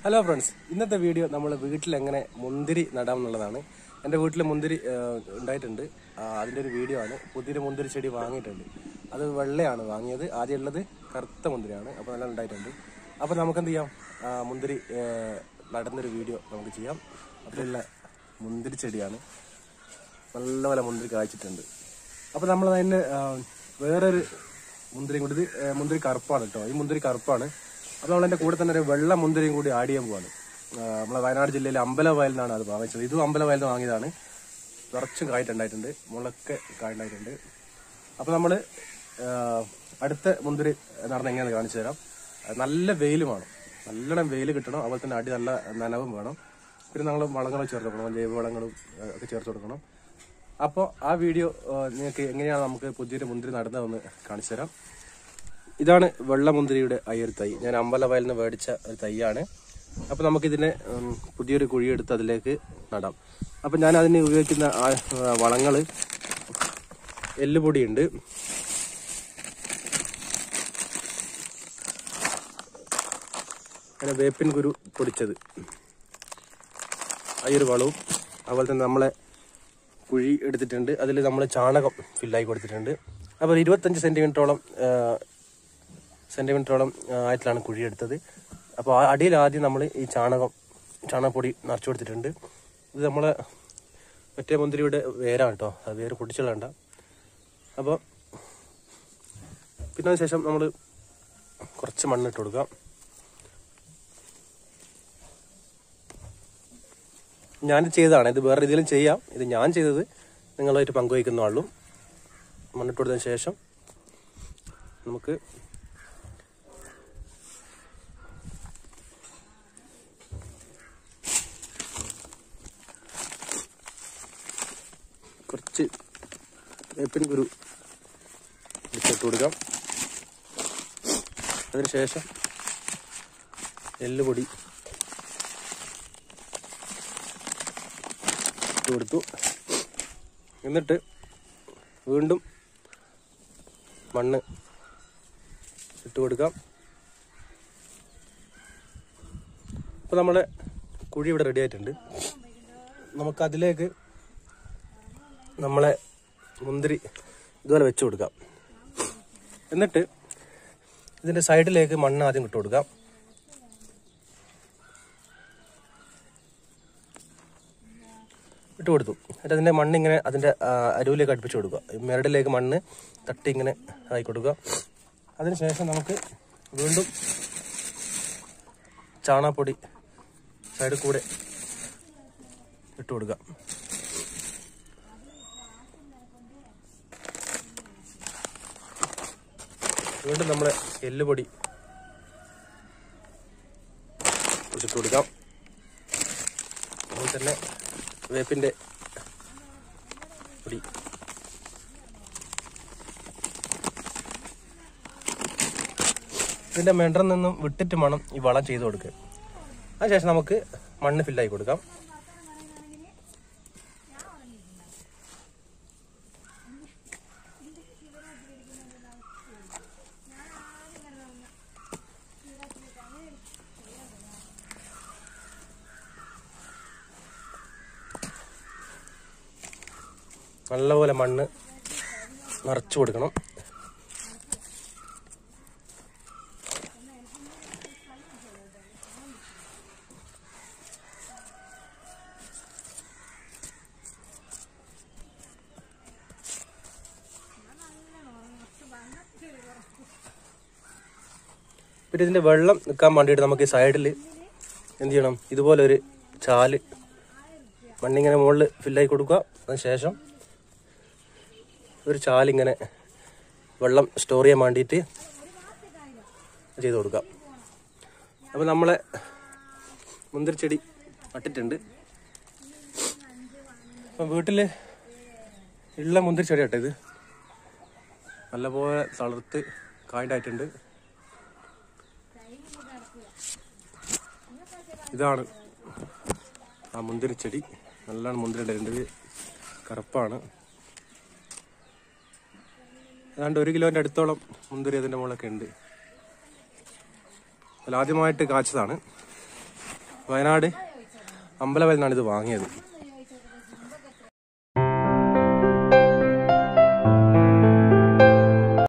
hello friends ഇന്നത്തെ video നമ്മൾ വീട്ടിൽ എങ്ങനെ മുന്തിരി നടാം എന്നുള്ളതാണ് എൻ്റെ വീട്ടിൽ മുന്തിരി ആ, ഉണ്ടായിട്ടുണ്ട് ആ, അതിൻ്റെ ഒരു വീഡിയോ ആണ് പുതിയൊരു മുന്തിരി ചെടി വാങ്ങിയിട്ടുണ്ട് അത് വെള്ളയാണ് വാങ്ങിയത് ആദ്യം ഉള്ളത് കറുത്ത മുന്തിരിയാണ് അപ്പോൾ നല്ല ഉണ്ടായിട്ടുണ്ട് അപ്പോൾ നമുക്ക് എന്ത് ചെയ്യാം ആ, മുന്തിരി ആ, നടുന്നൊരു വീഡിയോ നമുക്ക് ചെയ്യാം അതിലുള്ള മുന്തിരി ചെടിയാണ് നല്ലപോലെ മുന്തിരി കായ്ച്ചിട്ടുണ്ട് അപ്പോൾ നമ്മൾ അതിന് ആ, വേറൊരു മുന്തിരിയും കൂടി ഇത് ആ, മുന്തിരി കറുപ്പാണ് കേട്ടോ ഈ മുന്തിരി കറുപ്പാണ് അപ്പോൾ നമ്മൾ അതിൻ്റെ കൂടെ തന്നെ ഒരു വെള്ള മുന്തിരിയും കൂടി ആഡ് ചെയ്യാൻ പോവാണ് ആ, നമ്മളെ വയനാട് ജില്ലയിലെ അമ്പലവയലിൽ നിന്നാണ് അത് വാങ്ങിച്ചത് ഇതും അമ്പലവയലിൽ നിന്ന് വാങ്ങിയതാണ് നിറച്ചും കായിട്ടുണ്ടായിട്ടുണ്ട് മുളക്കെ കായുണ്ടായിട്ടുണ്ട് അപ്പോൾ നമ്മൾ അടുത്ത മുന്തിരി നടന്ന് എങ്ങനെയാണെന്ന് കാണിച്ചു തരാം അത് നല്ല വെയിൽ വേണം നല്ലോണം വെയിൽ കിട്ടണം അതുപോലെ തന്നെ അടി നല്ല നനവും വേണം പിന്നെ നമ്മൾ വളങ്ങൾ ചേർത്ത് കൊടുക്കണം ജൈവ വളങ്ങളും ആ, ഒക്കെ ചേർത്ത് കൊടുക്കണം അപ്പോൾ ആ വീഡിയോ ആ, നിങ്ങൾക്ക് എങ്ങനെയാണ് നമുക്ക് പുതിയൊരു മുന്തിരി നടുന്നതെന്ന് കാണിച്ചു തരാം ഇതാണ് വെള്ളമുന്തിരിയുടെ അയ്യൊരു തൈ ഞാൻ അമ്പലവയലിൽ നിന്ന് മേടിച്ച ഒരു തൈയാണ് അപ്പോൾ നമുക്കിതിനെ ഉം, പുതിയൊരു കുഴിയെടുത്ത് അതിലേക്ക് നടാം അപ്പോൾ ഞാൻ അതിന് ഉപയോഗിക്കുന്ന വളങ്ങൾ എല്ലുപൊടിയുണ്ട് അങ്ങനെ വേപ്പിൻ കുരു പൊടിച്ചത് ആ ഒരു വളവും അതുപോലെ തന്നെ നമ്മളെ കുഴി എടുത്തിട്ടുണ്ട് അതിൽ നമ്മൾ ചാണകം ഫില്ലായി കൊടുത്തിട്ടുണ്ട് അപ്പോൾ ഒരു ഇരുപത്തഞ്ച് സെൻറ്റിമീറ്ററോളം സെൻറ്റിമീറ്ററോളം ആയിട്ടിലാണ് കുഴി എടുത്തത് അപ്പോൾ ആ അടിയിൽ ആദ്യം നമ്മൾ ഈ ചാണകം ചാണകപ്പൊടി നിറച്ചു കൊടുത്തിട്ടുണ്ട് ഇത് നമ്മളെ മറ്റേ മുന്തിരിയുടെ വേരാണ് കേട്ടോ അത് വേര് പൊട്ടിച്ചുള്ളണ്ട അപ്പോൾ പിന്നെ അതിന് ശേഷം നമ്മൾ കുറച്ച് മണ്ണിട്ട് കൊടുക്കാം ഞാൻ ചെയ്തതാണ് ഇത് വേറെ രീതിയിലും ചെയ്യാം ഇത് ഞാൻ ചെയ്തത് നിങ്ങളുമായിട്ട് പങ്കുവയ്ക്കുന്ന ആളും മണ്ണിട്ട് കൊടുത്തതിന് ശേഷം നമുക്ക് കുറച്ച് വേപ്പിൻ കുരു ഇട്ട് കൊടുക്കാം അതിനുശേഷം എല്ലുപൊടി ഇട്ട് കൊടുത്തു എന്നിട്ട് വീണ്ടും മണ്ണ് ഇട്ട് കൊടുക്കാം അപ്പോൾ നമ്മുടെ കുഴി ഇവിടെ റെഡി ആയിട്ടുണ്ട് നമുക്ക് അതിലേക്ക് നമ്മളെ മുന്തിരി ഇതുപോലെ വെച്ച് കൊടുക്കാം എന്നിട്ട് ഇതിൻ്റെ സൈഡിലേക്ക് മണ്ണ് ആദ്യം ഇട്ട് കൊടുക്കാം ഇട്ട് കൊടുത്തു എന്നിട്ട് അതിൻ്റെ മണ്ണ് ഇങ്ങനെ അതിൻ്റെ ആ, അരുവിലേക്ക് അടുപ്പിച്ച് കൊടുക്കുക ഈ മെരടിലേക്ക് മണ്ണ് തട്ടി ഇങ്ങനെ ആയി കൊടുക്കുക അതിനുശേഷം നമുക്ക് വീണ്ടും ചാണകപ്പൊടി സൈഡിൽ കൂടെ ഇട്ട് കൊടുക്കുക വീണ്ടും നമ്മുടെ എല്ലുപൊടി കുറച്ചിട്ട് കൊടുക്കാം അതുപോലെ തന്നെ വേപ്പിൻ്റെ പൊടി ഇതിൻ്റെ മെണ്ടറിൽ നിന്നും വിട്ടിട്ട് വേണം ഈ വളം ചെയ്ത് കൊടുക്കുക അതിനുശേഷം നമുക്ക് മണ്ണ് ഫില്ലായി കൊടുക്കാം നല്ലപോലെ മണ്ണ് നിറച്ചു കൊടുക്കണം പിന്നെ ഇതിന്റെ വെള്ളം നിൽക്കാൻ വേണ്ടിയിട്ട് നമുക്ക് ഈ സൈഡിൽ എന്ത് ചെയ്യണം ഇതുപോലെ ഒരു ചാല് മണ്ണിങ്ങനെ മുകളിൽ ഫില്ലായി കൊടുക്കുക അതിന് ശേഷം ഒരു ചാലിങ്ങനെ വെള്ളം സ്റ്റോർ ചെയ്യാൻ വേണ്ടിയിട്ട് ചെയ്ത് കൊടുക്കാം അപ്പോൾ നമ്മളെ മുന്തിരിച്ചെടി നട്ടിട്ടുണ്ട് അപ്പം വീട്ടിൽ ഉള്ള മുന്തിരിച്ചെടി കേട്ടോ ഇത് നല്ലപോലെ തളർത്ത് കായുണ്ടായിട്ടുണ്ട് ഇതാണ് ആ മുന്തിരിച്ചെടി നല്ലോണം മുന്തിരി ഉണ്ടായിട്ടുണ്ട് കറുപ്പാണ് ഏതാണ്ട് ഒരു കിലോന്റെ അടുത്തോളം മുന്തിരി അതിന്റെ മുകളിലൊക്കെ ഉണ്ട് അതിൽ ആദ്യമായിട്ട് കാച്ചതാണ് വയനാട് അമ്പലവയൽ നിന്നാണ് ഇത് വാങ്ങിയത്